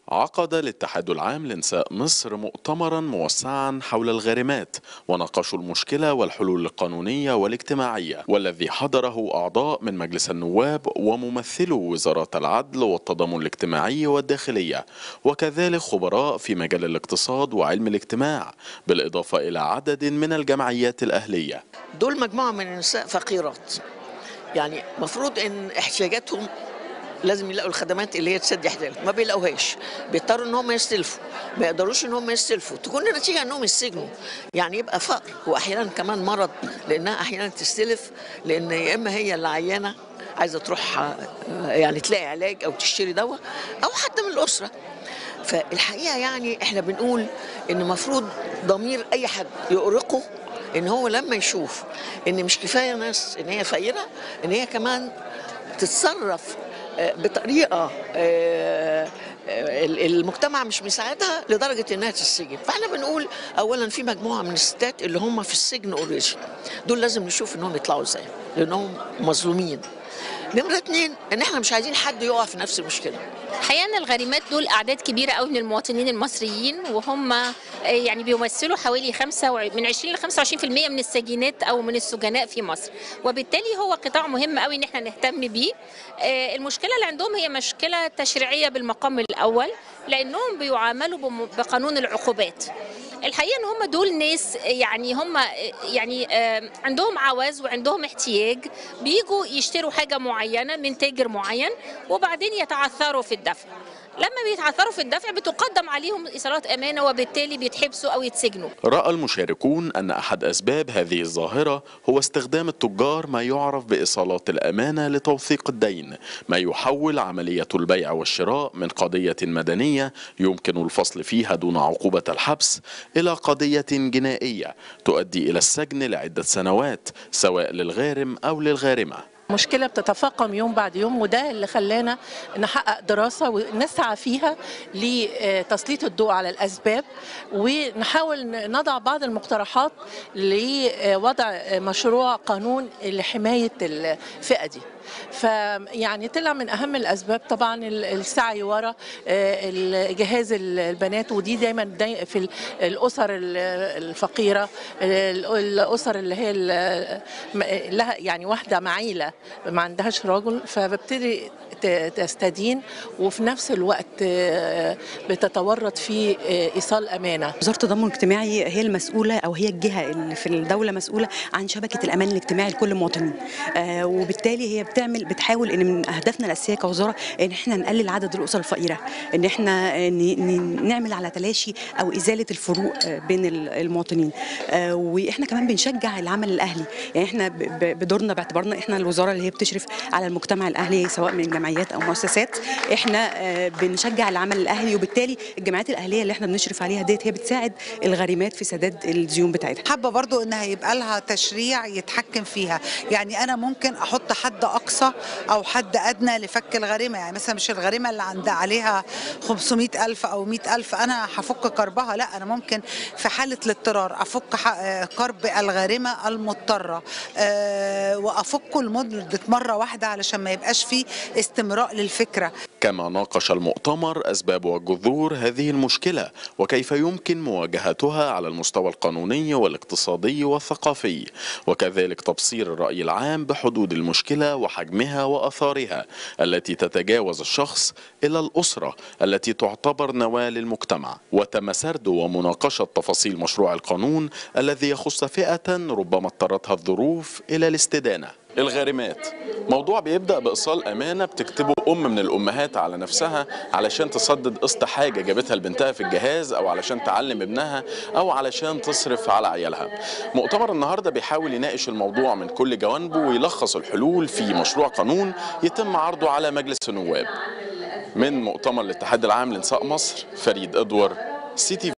عقد الاتحاد العام لنساء مصر مؤتمرا موسعا حول الغارمات وناقشوا المشكلة والحلول القانونية والاجتماعية والذي حضره أعضاء من مجلس النواب وممثلو وزارات العدل والتضامن الاجتماعي والداخلية وكذلك خبراء في مجال الاقتصاد وعلم الاجتماع بالإضافة إلى عدد من الجمعيات الأهلية دول مجموعة من النساء فقيرات يعني مفروض ان احتياجاتهم لازم يلاقوا الخدمات اللي هي تسد احتياجاتهم ما بيلاقوهاش بيضطروا ان هم يستلفوا ما يقدروش ان هم يستلفوا تكون النتيجه انهم يسجنوا يعني يبقى فقر واحيانا كمان مرض لانها احيانا تستلف لان يا اما هي اللي عيانه عايزه تروح آه، يعني تلاقي علاج او تشتري دواء او حد من الاسره فالحقيقه يعني احنا بنقول ان المفروض ضمير اي حد يؤرقه ان هو لما يشوف ان مش كفايه ناس ان هي فقيره ان هي كمان تتصرف آه، بطريقه آه، آه، المجتمع مش مساعدها لدرجه انها تتسجن فاحنا بنقول اولا في مجموعه من الستات اللي هم في السجن اوريدي دول لازم نشوف انهم يطلعوا ازاي لانهم مظلومين نمرة اتنين ان احنا مش عايزين حد يقع في نفس المشكله الحقيقه ان الغارمات دول اعداد كبيره قوي من المواطنين المصريين وهم آه، يعني بيمثلوا حوالي 5 و- من 20 ل 25% من السجينات او من السجناء في مصر وبالتالي هو قطاع مهم قوي ان احنا نهتم بيه آه، المشكله اللي عندهم هي مشكله تشريعيه بالمقام الاول لانهم بيعاملوا بم- بقانون العقوبات الحقيقه ان هم دول ناس يعني هم يعني آه، عندهم عوز وعندهم احتياج بيجوا يشتروا حاجه معينه من تاجر معين وبعدين يتعثروا في الدفع لما بيتعثروا في الدفع بتقدم عليهم ايصالات امانه وبالتالي بيتحبسوا او يتسجنوا رأى المشاركون أن أحد أسباب هذه الظاهرة هو استخدام التجار ما يعرف بإيصالات الأمانة لتوثيق الدين ما يحول عملية البيع والشراء من قضية مدنية يمكن الفصل فيها دون عقوبة الحبس إلى قضية جنائية تؤدي إلى السجن لعدة سنوات سواء للغارم أو للغارمة مشكلة بتتفاقم يوم بعد يوم وده اللي خلانا نحقق دراسة ونسعى فيها لتسليط الضوء على الأسباب ونحاول نضع بعض المقترحات لوضع مشروع قانون لحماية الفئة دي فيعني طلع من اهم الاسباب طبعا السعي ورا جهاز البنات ودي دايما داي في الاسر الفقيره الاسر اللي هي لها يعني واحده معيله ما عندهاش رجل فببتدي تستدين وفي نفس الوقت بتتورط في ايصال امانه وزاره التضامن الاجتماعي هي المسؤوله او هي الجهه اللي في الدوله مسؤوله عن شبكه الامان الاجتماعي لكل المواطنين آه وبالتالي هي بتعمل بتحاول ان من اهدافنا الاساسيه كوزاره ان احنا نقلل عدد الاسر الفقيره ان احنا نعمل على تلاشي او ازاله الفروق بين المواطنين آه واحنا كمان بنشجع العمل الاهلي يعني احنا بدورنا باعتبارنا احنا الوزاره اللي هي بتشرف على المجتمع الاهلي سواء من جمعيات او مؤسسات احنا آه بنشجع العمل الاهلي وبالتالي الجمعيات الاهليه اللي احنا بنشرف عليها ديت هي بتساعد الغارمات في سداد الديون بتاعتها حابه برضو انها يبقى لها تشريع يتحكم فيها يعني انا ممكن احط حد اقصى او حد ادنى لفك الغريمه يعني مثلا مش الغريمه اللي عند عليها 500 الف او 100 الف انا هفك كربها لا انا ممكن في حاله الاضطرار افك كرب الغارمه المضطره أه وافكه لمده مره واحده علشان ما يبقاش فيه استمراء للفكره كما ناقش المؤتمر أسباب وجذور هذه المشكلة وكيف يمكن مواجهتها على المستوى القانوني والاقتصادي والثقافي وكذلك تبصير الرأي العام بحدود المشكلة وحجمها وأثارها التي تتجاوز الشخص إلى الأسرة التي تعتبر نواة للمجتمع وتم سرد ومناقشة تفاصيل مشروع القانون الذي يخص فئة ربما اضطرتها الظروف إلى الاستدانة الغارمات موضوع بيبدأ بإيصال أمانة بتكتبه أم من الأمهات على نفسها علشان تسدد قسط حاجة جابتها لبنتها في الجهاز أو علشان تعلم ابنها أو علشان تصرف على عيالها مؤتمر النهاردة بيحاول يناقش الموضوع من كل جوانبه ويلخص الحلول في مشروع قانون يتم عرضه على مجلس النواب من مؤتمر الاتحاد العام لنساء مصر فريد أدور سي تي